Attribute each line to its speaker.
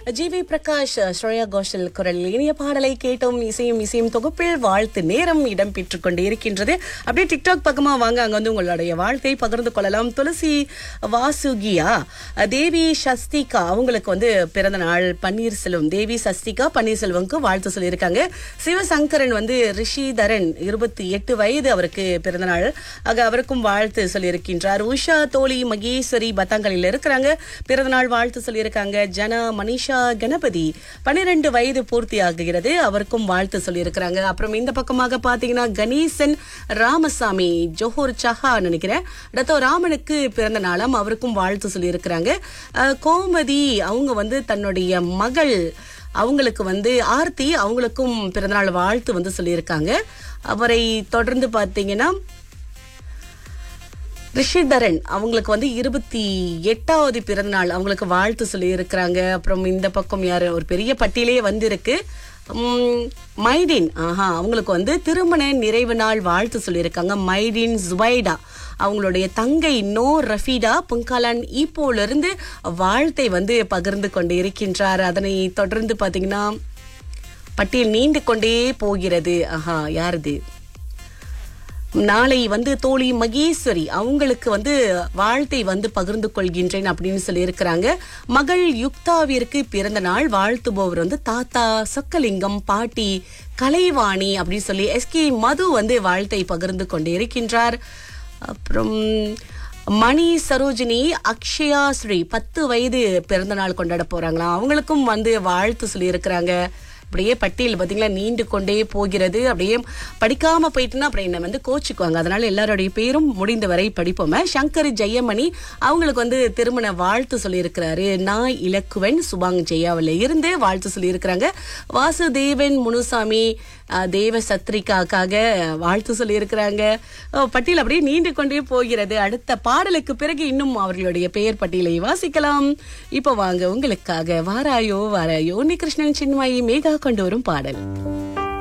Speaker 1: G V Prakash Shreya Ghoshal குரலில் இனிய பாடலை கேட்டோம் இசையும் இசையும் தொகுப்பில் வாழ்த்து நேரம் இடம் பெற்றுக் கொண்டு இருக்கின்றது அப்படியே டிக்டாக் பக்கமா வாங்க அங்க வந்து உங்களுடைய வாழ்த்தை பகிர்ந்து கொள்ளலாம் துளசி வாசுகியா தேவி சஸ்திகா அவங்களுக்கு வந்து பிறந்த நாள் பன்னீர்செல்வம் தேவி சஸ்திகா பன்னீர்செல்வம்க்கு வாழ்த்து சொல்லியிருக்காங்க சிவசங்கரன் வந்து ரிஷிதரன் இருபத்தி எட்டு வயது அவருக்கு பிறந்த நாள் ஆக அவருக்கும் வாழ்த்து சொல்லியிருக்கின்றார் உஷா தோழி மகேஸ்வரி பத்தாங்கலில் இருக்கிறாங்க பிறந்தநாள் வாழ்த்து சொல்லியிருக்காங்க ஜனா மனிஷா கணபதி பன்னிரெண்டு வயது பூர்த்தி ஆகுகிறது அவருக்கும் வாழ்த்து சொல்லியிருக்கிறாங்க அப்புறம் இந்த பக்கமாக பாத்தீங்கன்னா கணேசன் ராமசாமி ஜோஹர் சஹா நினைக்கிறேன் ரத்தோ ராமனுக்கு பிறந்த நாளாம் அவருக்கும் வாழ்த்து சொல்லியிருக்கிறாங்க அஹ், கோமதி அவங்க வந்து தன்னுடைய மகள் அவங்களுக்கு வந்து ஆர்த்தி அவங்களுக்கும் பிறந்தநாள் வாழ்த்து வந்து சொல்லியிருக்காங்க அவரை தொடர்ந்து பார்த்தீங்கன்னா ரிஷிதரன் அவங்களுக்கு வந்து இருபத்தி எட்டாவது பிறந்தநாள் அவங்களுக்கு வாழ்த்து சொல்லி இருக்கிறாங்க அப்புறம் இந்த பக்கம் யாரு ஒரு பெரிய பட்டியலே வந்திருக்கு உம், மைடின் ஆஹா அவங்களுக்கு வந்து திருமண நிறைவு நாள் வாழ்த்து சொல்லியிருக்காங்க மைடின் ஜுவைடா அவங்களுடைய தங்கை நோ ரஃபீடா புங்காலான் ஈப்போல இருந்து வாழ்த்தை வந்து பகிர்ந்து கொண்டு இருக்கின்றார் அதனை தொடர்ந்து பாத்தீங்கன்னா பட்டியல் நீண்டு கொண்டே போகிறது ஆஹா யாருது நாளை வந்து தோழி மகேஸ்வரி அவங்களுக்கு வந்து வாழ்த்தை வந்து பகிர்ந்து கொள்கின்றேன் அப்படின்னு சொல்லி இருக்கிறாங்க மகள் யுக்தாவிற்கு பிறந்த நாள் வாழ்த்துபவர் வந்து தாத்தா சொக்கலிங்கம் பாட்டி கலைவாணி அப்படின்னு சொல்லி எஸ்கே மது வந்து வாழ்த்தை பகிர்ந்து கொண்டு இருக்கின்றார் அப்புறம் மணி சரோஜினி அக்ஷயா ஸ்ரீ பத்து வயது பிறந்த நாள் கொண்டாட போறாங்களாம் அவங்களுக்கும் வந்து வாழ்த்து சொல்லி இருக்கிறாங்க அப்படியே பட்டியல் பார்த்தீங்களா நீண்டு கொண்டே போகிறது அப்படியே படிக்காம போயிட்டுன்னா அப்புறம் என்ன வந்து கோச்சுக்குவாங்க அதனால எல்லாருடைய பேரும் முடிந்த வரை படிப்போமே சங்கர் ஜெயமணி அவங்களுக்கு வந்து திருமண வாழ்த்து சொல்லியிருக்கிறாரு நான் இலக்குவன் சுபாங் ஜெயாவில் இருந்து வாழ்த்து சொல்லியிருக்கிறாங்க வாசுதேவன் முனுசாமி அஹ், தேவ சத்ரிகாக்காக வாழ்த்து சொல்லியிருக்கிறாங்க அஹ், பட்டியல் அப்படியே நீண்டு கொண்டே போகிறது அடுத்த பாடலுக்கு பிறகு இன்னும் அவர்களுடைய பெயர் பட்டியலை வாசிக்கலாம் இப்போ வாங்க உங்களுக்காக வாராயோ வாராயோ உன்னி கிருஷ்ணன் சின்மயி மேகா கொண்டு வரும் பாடல்